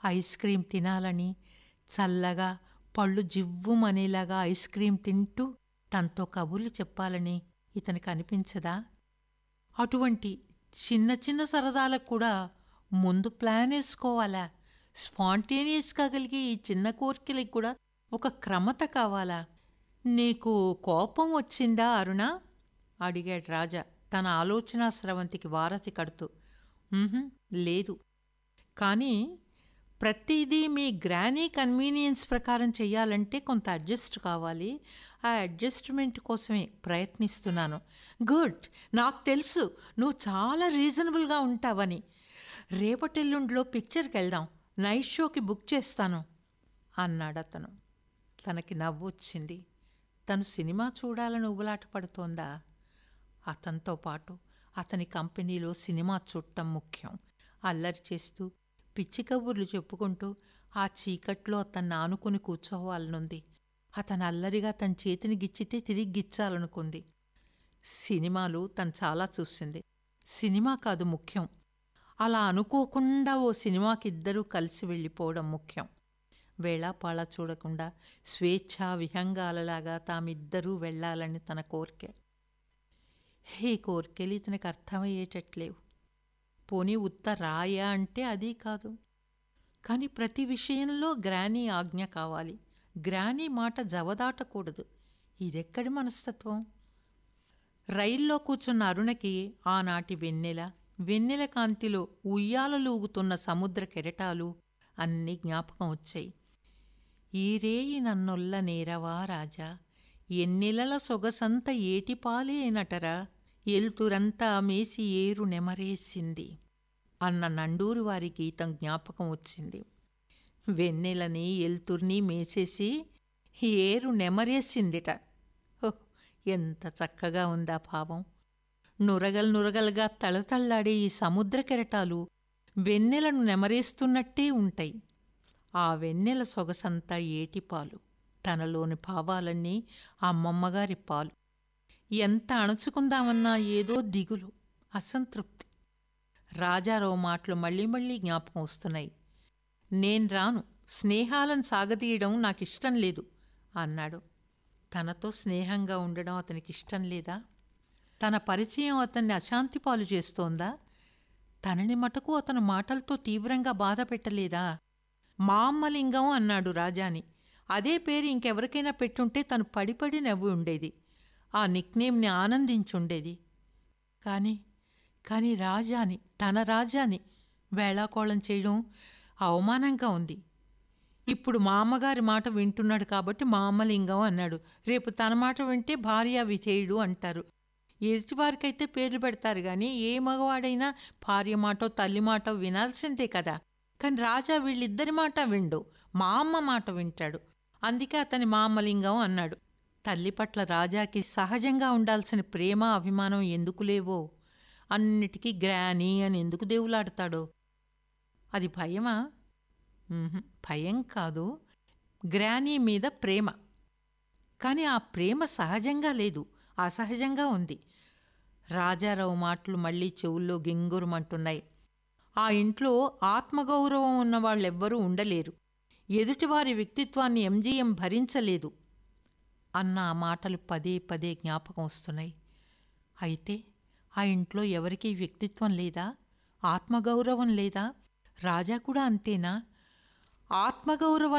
ice cream తినాలని చల్లగా పళ్ళు జివ్వుమనేలాగా ఐస్ క్రీం తింటూ తనతో కబుర్లు చెప్పాలని ఇతనికి అనిపించదా అటువంటి చిన్న చిన్న సరదాలకు కూడా ముందు ప్లాన్ వేసుకోవాలా స్పాంటేనియస్గా కలిగే ఈ చిన్న కోరికలకి కూడా ఒక క్రమత కావాలా నీకు కోపం వచ్చిందా అరుణ అడిగాడు రాజా తన ఆలోచనా స్రవంతికి వారతి కడుతూ "ఉహుం, లేదు కానీ ప్రతిదీ మీ గ్రానీ కన్వీనియన్స్ ప్రకారం చేయాలంటే కొంత అడ్జస్ట్ కావాలి ఆ అడ్జస్ట్మెంట్ కోసమే ప్రయత్నిస్తున్నాను గుడ్ నాకు తెలుసు నువ్వు చాలా రీజనబుల్గా ఉంటావని రేపటెల్లుండిలో పిక్చర్కి వెళ్దాం నైట్ షోకి బుక్ చేస్తాను అన్నాడు అతను తనకి నవ్వు వచ్చింది తను సినిమా చూడాలని ఉబలాట పడుతోందా అతనితో పాటు అతని కంపెనీలో సినిమా చూడటం ముఖ్యం అల్లరి చేస్తూ పిచ్చి కబుర్లు చెప్పుకుంటూ ఆ చీకట్లో అతన్ని ఆనుకుని కూర్చోవాలనుంది అతను అల్లరిగా తన చేతిని గిచ్చితే తిరిగి గిచ్చాలనుకుంది సినిమాలు తను చాలా చూసింది సినిమా కాదు ముఖ్యం అలా అనుకోకుండా ఓ సినిమాకి ఇద్దరూ కలిసి వెళ్ళిపోవడం ముఖ్యం వేళాపాళ చూడకుండా స్వేచ్ఛ విహంగాలలాగా తామిద్దరూ వెళ్ళాలని తన కోరిక ఈ కోరికలు ఇతనికి అర్థమయ్యేటట్లేవు పోనీ ఉత్త రాయా అంటే అది కాదు కానీ ప్రతి విషయంలో గ్రానీ ఆజ్ఞ కావాలి గ్రానీ మాట జవదాటకూడదు ఇదెక్కడి మనస్తత్వం రైల్లో కూర్చున్న అరుణకి ఆనాటి వెన్నెల వెన్నెల కాంతిలో ఉయ్యాలలూగుతున్న సముద్ర కెరటాలు అన్నీ జ్ఞాపకం వచ్చాయి ఈ రేయి నన్నొల్ల నేరవా రాజా ఎన్నెలల సొగసంత ఏటిపాలే నటరా ఎల్తురంతా మేసి ఏరు నెమరేసింది అన్న నండూరు వారి గీతం జ్ఞాపకం వచ్చింది వెన్నెలని ఎల్తుర్ని మేసేసి ఏరు నెమరేసిందిట హో ఎంత చక్కగా ఉందా భావం నురగలు నురగలుగా తళతళ్లాడే ఈ సముద్ర కెరటాలు వెన్నెలను నెమరేస్తున్నట్టే ఉంటాయి ఆ వెన్నెల సొగసంతా ఏటిపాలు తనలోని భావాలన్నీ అమ్మమ్మగారి పాలు ఎంత అణచుకుందామన్నా ఏదో దిగులు అసంతృప్తి రాజారావు మాటలు మళ్ళీ మళ్ళీ జ్ఞాపకం వస్తున్నాయి నేను రాను స్నేహాలను సాగతీయడం నాకు ఇష్టం లేదు అన్నాడు తనతో స్నేహంగా ఉండడం అతనికి ఇష్టం లేదా తన పరిచయం అతన్ని అశాంతి పాలు చేస్తోందా తనని మటుకు అతను మాటలతో తీవ్రంగా బాధ పెట్టలేదా మా అమ్మలింగం అన్నాడు రాజాని అదే పేరు ఇంకెవరికైనా పెట్టుంటే తను పడిపడి నవ్వి ఉండేది ఆ నిక్నేమ్ని ఆనందించుండేది కానీ కానీ రాజాని తన రాజాని వేళాకోళం చేయడం అవమానంగా ఉంది ఇప్పుడు మా అమ్మగారి మాట వింటున్నాడు కాబట్టి మా అమ్మలింగం అన్నాడు రేపు తన మాట వింటే భార్య విధేయుడు అంటారు ఎదుటివారికైతే పేర్లు పెడతారు కానీ ఏ మగవాడైనా భార్య మాటో తల్లి మాటో వినాల్సిందే కదా కానీ రాజా వీళ్ళిద్దరి మాట విండు మా అమ్మ మాట వింటాడు అందుకే అతని మా అమ్మలింగం అన్నాడు తల్లి పట్ల రాజాకి సహజంగా ఉండాల్సిన ప్రేమ అభిమానం ఎందుకు లేవో అన్నిటికీ గ్రానీ అని ఎందుకు దేవులాడతాడో అది భయమా ఉహుం, భయం కాదు గ్రానీ మీద ప్రేమ కానీ ఆ ప్రేమ సహజంగా లేదు అసహజంగా ఉంది రాజారావు మాటలు మళ్ళీ చెవుల్లో గింగురుమంటున్నాయి ఆ ఇంట్లో ఆత్మగౌరవం ఉన్న వాళ్ళెవ్వరూ ఉండలేరు ఎదుటివారి వ్యక్తిత్వాన్ని ఎంజీఎం భరించలేదు అన్న ఆ మాటలు పదే పదే జ్ఞాపకం వస్తున్నాయి అయితే ఆ ఇంట్లో ఎవరికీ వ్యక్తిత్వం లేదా ఆత్మగౌరవం లేదా రాజా కూడా అంతేనా ఆత్మగౌరవం